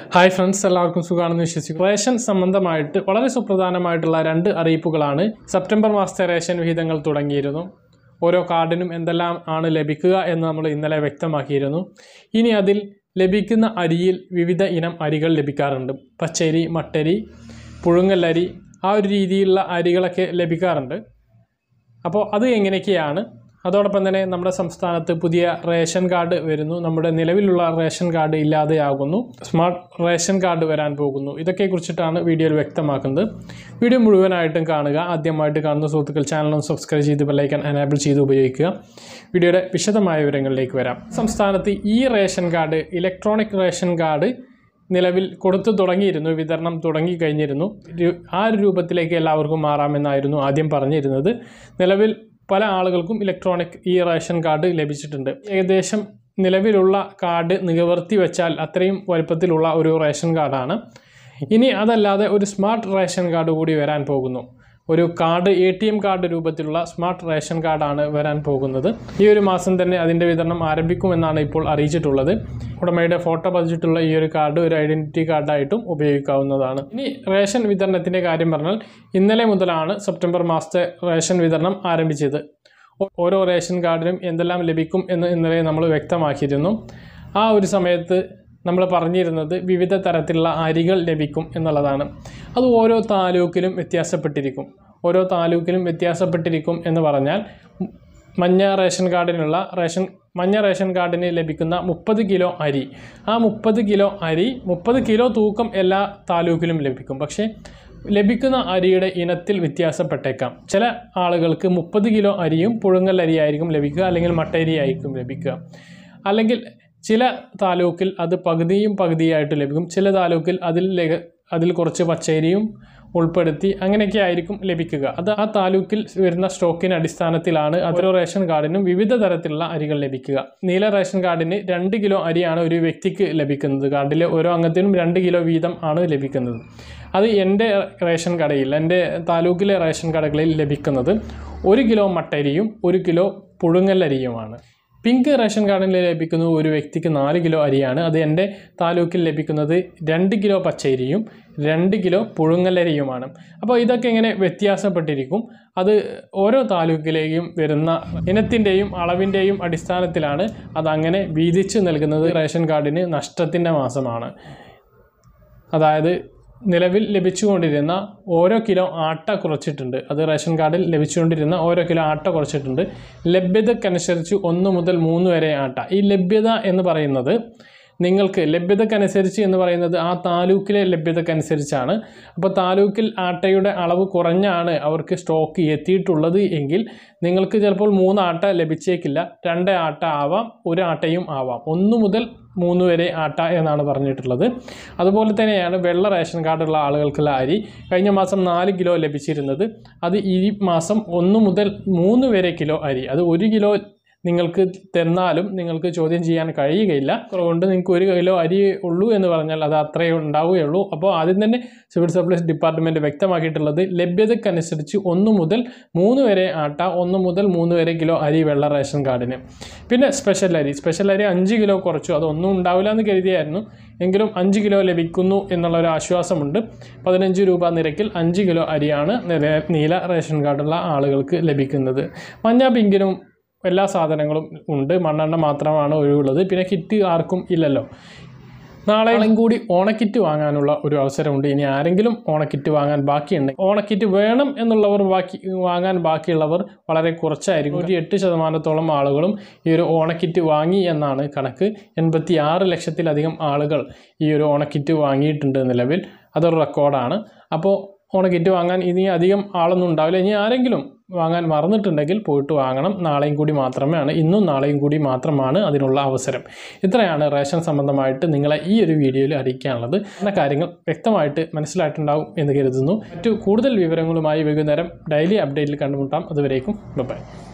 hi friends എല്ലാവർക്കും സുഖമാണെന്ന് വിശ്വസിക്കുന്നു റേഷൻ സംബന്ധമായിട്ട് വളരെ സുപ്രധാനമായിട്ടുള്ള രണ്ട് അറിയിപ്പുകളാണ് സെപ്റ്റംബർ മാസത്തെ റേഷൻ വിഹിതങ്ങൾ തുടങ്ങിയിരുന്നു ഓരോ കാർഡിനും എന്തെല്ലാം ആണ് ലഭിക്കുക എന്ന് നമ്മൾ ഇന്നലെ വ്യക്തമാക്കിയിരുന്നു ഇനി അതിൽ ലഭിക്കുന്ന അരിയിൽ വിവിധ ഇനം അരികൾ ലഭിക്കാറുണ്ട് പച്ചരി മട്ടരി പുഴുങ്ങലരി ആ ഒരു രീതിയിലുള്ള അരികളൊക്കെ ലഭിക്കാറുണ്ട് അപ്പോൾ അത് എങ്ങനെയൊക്കെയാണ് അതോടൊപ്പം തന്നെ നമ്മുടെ സംസ്ഥാനത്ത് പുതിയ റേഷൻ കാർഡ് വരുന്നു നമ്മുടെ നിലവിലുള്ള റേഷൻ കാർഡ് ഇല്ലാതെയാകുന്നു സ്മാർട്ട് റേഷൻ കാർഡ് വരാൻ പോകുന്നു ഇതൊക്കെ കുറിച്ചിട്ടാണ് വീഡിയോയിൽ വ്യക്തമാക്കുന്നത് വീഡിയോ മുഴുവനായിട്ടും കാണുക ആദ്യമായിട്ട് കാണുന്ന സുഹൃത്തുക്കൾ ചാനലൊന്ന് സബ്സ്ക്രൈബ് ചെയ്ത് ബെല്ലൈക്കൻ എനാബിൾ ചെയ്ത് ഉപയോഗിക്കുക വീഡിയോയുടെ വിശദമായ വിവരങ്ങളിലേക്ക് വരാം സംസ്ഥാനത്ത് ഈ ration card electronic ration card നിലവിൽ കൊടുത്തു തുടങ്ങിയിരുന്നു വിതരണം തുടങ്ങി കഴിഞ്ഞിരുന്നു രു- ആ ഒരു രൂപത്തിലേക്ക് എല്ലാവർക്കും മാറാമെന്നായിരുന്നു ആദ്യം പറഞ്ഞിരുന്നത് നിലവിൽ പല ആളുകൾക്കും ഇലക്ട്രോണിക് ഈ റേഷൻ കാർഡ് ലഭിച്ചിട്ടുണ്ട് ഏകദേശം നിലവിലുള്ള കാർഡ് നിവർത്തി വെച്ചാൽ അത്രയും വലുപ്പത്തിലുള്ള ഒരു റേഷൻ കാർഡാണ് ഇനി അതല്ലാതെ ഒരു സ്മാർട്ട് റേഷൻ കാർഡ് കൂടി വരാൻ പോകുന്നു ഒരു card A T M card രൂപത്തിലുള്ള സ്മാർട്ട് റേഷൻ കാർഡാണ് വരാൻ പോകുന്നത് ഈ ഒരു മാസം തന്നെ അതിൻ്റെ വിതരണം ആരംഭിക്കുമെന്നാണ് ഇപ്പോൾ അറിയിച്ചിട്ടുള്ളത് ഉടമയുടെ ഫോട്ടോ പതിച്ചിട്ടുള്ള ഈ ഒരു കാർഡ് ഒരു ഐഡൻറ്റിറ്റി കാർഡായിട്ടും ഉപയോഗിക്കാവുന്നതാണ് ഇനി റേഷൻ വിതരണത്തിൻ്റെ കാര്യം പറഞ്ഞാൽ ഇന്നലെ മുതലാണ് സെപ്റ്റംബർ മാസത്തെ റേഷൻ വിതരണം ആരംഭിച്ചത് ഓ- ഓരോ റേഷൻ കാർഡിനും എന്തെല്ലാം ലഭിക്കും എന്ന് ഇന്നലെ നമ്മൾ വ്യക്തമാക്കിയിരുന്നു ആ ഒരു സമയത്ത് നമ്മൾ പറഞ്ഞിരുന്നത് വിവിധ തരത്തിലുള്ള അരികൾ ലഭിക്കും എന്നുള്ളതാണ് അത് ഓരോ താലൂക്കിലും വ്യത്യാസപ്പെട്ടിരിക്കും ഓരോ താലൂക്കിലും വ്യത്യാസപ്പെട്ടിരിക്കും എന്ന് പറഞ്ഞാൽ ഉം, മഞ്ഞ റേഷൻ കാർഡിനുള്ള റേഷൻ മഞ്ഞ റേഷൻ കാർഡിന് ലഭിക്കുന്ന മുപ്പത് കിലോ അരി ആ മുപ്പത് കിലോ അരി മുപ്പത് കിലോ തൂക്കം എല്ലാ താലൂക്കിലും ലഭിക്കും പക്ഷേ ലഭിക്കുന്ന അരിയുടെ ഇനത്തിൽ വ്യത്യാസപ്പെട്ടേക്കാം ചില ആളുകൾക്ക് മുപ്പത് കിലോ അരിയും പുഴുങ്ങൽ അരിയായിരിക്കും ലഭിക്കുക അല്ലെങ്കിൽ മട്ടരി ആയിരിക്കും ലഭിക്കുക അല്ലെങ്കിൽ ചില താലൂക്കിൽ അത് പകുതിയും പകുതിയായിട്ട് ലഭിക്കും ചില താലൂക്കിൽ അതിൽ ലെ- അതിൽ കുറച്ച് പച്ചരിയും ഉൾപ്പെടുത്തി അങ്ങനെയൊക്കെ ആയിരിക്കും ലഭിക്കുക അത് ആ താലൂക്കിൽ വരുന്ന സ്റ്റോക്കിന് അടിസ്ഥാനത്തിലാണ് ഓരോ റേഷൻ കാർഡിനും വിവിധ തരത്തിലുള്ള അരികൾ ലഭിക്കുക നീല റേഷൻ കാർഡിന് രണ്ട് കിലോ അരിയാണ് ഒരു വ്യക്തിക്ക് ലഭിക്കുന്നത് കാർഡിലെ ഓരോ അംഗത്തിനും രണ്ട് കിലോ വീതം ആണ് ലഭിക്കുന്നത് അത് എൻ്റെ റേഷൻ കടയിൽ എൻ്റെ താലൂക്കിലെ റേഷൻ കടകളിൽ ലഭിക്കുന്നത് ഒരു കിലോ മട്ടരിയും ഒരു കിലോ പുഴുങ്ങലരിയുമാണ് പിങ്ക് റേഷൻ കാർഡിൽ ലഭിക്കുന്നത് ഒരു വ്യക്തിക്ക് നാല് കിലോ അരിയാണ് അത് എൻ്റെ താലൂക്കിൽ ലഭിക്കുന്നത് രണ്ട് കിലോ പച്ചരിയും രണ്ട് കിലോ പുഴുങ്ങലരിയുമാണ് അപ്പോൾ ഇതൊക്കെ ഇങ്ങനെ വ്യത്യാസപ്പെട്ടിരിക്കും അത് ഓരോ താലൂക്കിലേക്കും വരുന്ന ഇനത്തിൻ്റെയും അളവിൻ്റെയും അടിസ്ഥാനത്തിലാണ് അതങ്ങനെ വീതിച്ച് നൽകുന്നത് റേഷൻ കാർഡിന് നഷ്ടത്തിൻ്റെ മാസമാണ് അതായത് നിലവിൽ ലഭിച്ചുകൊണ്ടിരുന്ന ഓരോ കിലോ ആട്ട കുറച്ചിട്ടുണ്ട് അത് റേഷൻ കാർഡിൽ ലഭിച്ചുകൊണ്ടിരുന്ന ഓരോ കിലോ ആട്ട കുറച്ചിട്ടുണ്ട് ലഭ്യതക്കനുസരിച്ച് ഒന്ന് മുതൽ മൂന്ന് വരെ ആട്ട ഈ ലഭ്യത എന്ന് പറയുന്നത് നിങ്ങൾക്ക് ലഭ്യതക്കനുസരിച്ച് എന്ന് പറയുന്നത് ആ താലൂക്കിലെ ലഭ്യതക്കനുസരിച്ചാണ് അപ്പോൾ താലൂക്കിൽ ആട്ടയുടെ അളവ് കുറഞ്ഞാണ് അവർക്ക് സ്റ്റോക്ക് എത്തിയിട്ടുള്ളത് എങ്കിൽ നിങ്ങൾക്ക് ചിലപ്പോൾ മൂന്ന് ആട്ട ലഭിച്ചേക്കില്ല രണ്ട് ആട്ട ആവാം ഒരു ആട്ടയും ആവാം ഒന്ന് മുതൽ മൂന്ന് വരെ ആട്ട എന്നാണ് പറഞ്ഞിട്ടുള്ളത് അതുപോലെ തന്നെയാണ് വെള്ള റേഷൻ കാർഡുള്ള ആളുകൾക്കുള്ള അരി കഴിഞ്ഞ മാസം നാല് കിലോ ലഭിച്ചിരുന്നത് അത് ഈ മാസം ഒന്ന് മുതൽ മൂന്ന് വരെ കിലോ അരി അത് ഒരു കിലോ നിങ്ങൾക്ക് തന്നാലും നിങ്ങൾക്ക് ചോദ്യം ചെയ്യാൻ കഴിയുകയില്ല അതുകൊണ്ട് നിങ്ങൾക്ക് ഒരു കിലോ അരി ഉള്ളൂ എന്ന് പറഞ്ഞാൽ അത് അത്രയേ ഉണ്ടാവുകയുള്ളൂ അപ്പോൾ ആദ്യം തന്നെ സിവിൽ സപ്ലൈസ് ഡിപ്പാർട്ട്മെൻറ്റ് വ്യക്തമാക്കിയിട്ടുള്ളത് ലഭ്യതക്കനുസരിച്ച് ഒന്ന് മുതൽ മൂന്ന് വരെ ആട്ട ഒന്ന് മുതൽ മൂന്ന് വരെ കിലോ അരി വെള്ള റേഷൻ കാർഡിന് പിന്നെ സ്പെഷ്യൽ അരി സ്പെഷ്യൽ അരി അഞ്ച് കിലോ കുറച്ചു അതൊന്നും ഉണ്ടാവില്ല എന്ന് കരുതിയായിരുന്നു എങ്കിലും അഞ്ച് കിലോ ലഭിക്കുന്നു എന്നുള്ള ഒരു ആശ്വാസമുണ്ട് പതിനഞ്ച് രൂപ നിരക്കിൽ അഞ്ച് കിലോ അരിയാണ് നില- നീല റേഷൻ കാർഡുള്ള ആളുകൾക്ക് ലഭിക്കുന്നത് മഞ്ഞ പിങ്കിനും എല്ലാ സാധനങ്ങളും ഉണ്ട് മണ്ണെണ്ണ മാത്രമാണ് ഒഴിവുള്ളത് പിന്നെ കിറ്റ് ആർക്കും ഇല്ലല്ലോ നാളെയും കൂടി ഓണക്കിറ്റ് വാങ്ങാനുള്ള ഒരു അവസരമുണ്ട് ഇനി ആരെങ്കിലും ഓണക്കിറ്റ് വാങ്ങാൻ ബാക്കിയുണ്ടെങ്കിൽ ഓണക്കിറ്റ് വേണം എന്നുള്ളവർ ബാക്കി വാങ്ങാൻ ബാക്കിയുള്ളവർ വളരെ കുറച്ചായിരിക്കും ഒരു എട്ട് ശതമാനത്തോളം ആളുകളും ഈ ഒരു ഓണക്കിറ്റ് വാങ്ങി എന്നാണ് കണക്ക് എൺപത്തി ആറ് ലക്ഷത്തിലധികം ആളുകൾ ഈ ഒരു ഓണക്കിറ്റ് വാങ്ങിയിട്ടുണ്ട് നിലവിൽ അതൊരു റെക്കോർഡാണ് അപ്പോൾ ഓണക്കിറ്റ് വാങ്ങാൻ ഇനി അധികം ആളൊന്നും ഉണ്ടാവില്ല ഇനി ആരെങ്കിലും വാങ്ങാൻ മറന്നിട്ടുണ്ടെങ്കിൽ പോയിട്ട് വാങ്ങണം നാളെയും കൂടി മാത്രമാണ് ഇന്നും നാളെയും കൂടി മാത്രമാണ് അതിനുള്ള അവസരം ഇത്രയാണ് റേഷൻ സംബന്ധമായിട്ട് നിങ്ങളെ ഈ ഒരു വീഡിയോയിൽ അറിയിക്കാനുള്ളത് എന്ന കാര്യങ്ങൾ വ്യക്തമായിട്ട് മനസ്സിലായിട്ടുണ്ടാവും എന്ന് കരുതുന്നു മറ്റു കൂടുതൽ വിവരങ്ങളുമായി വൈകുന്നേരം ഡെയിലി അപ്ഡേറ്റിൽ കണ്ടുമുട്ടാം അതുവരേക്കും ബൈ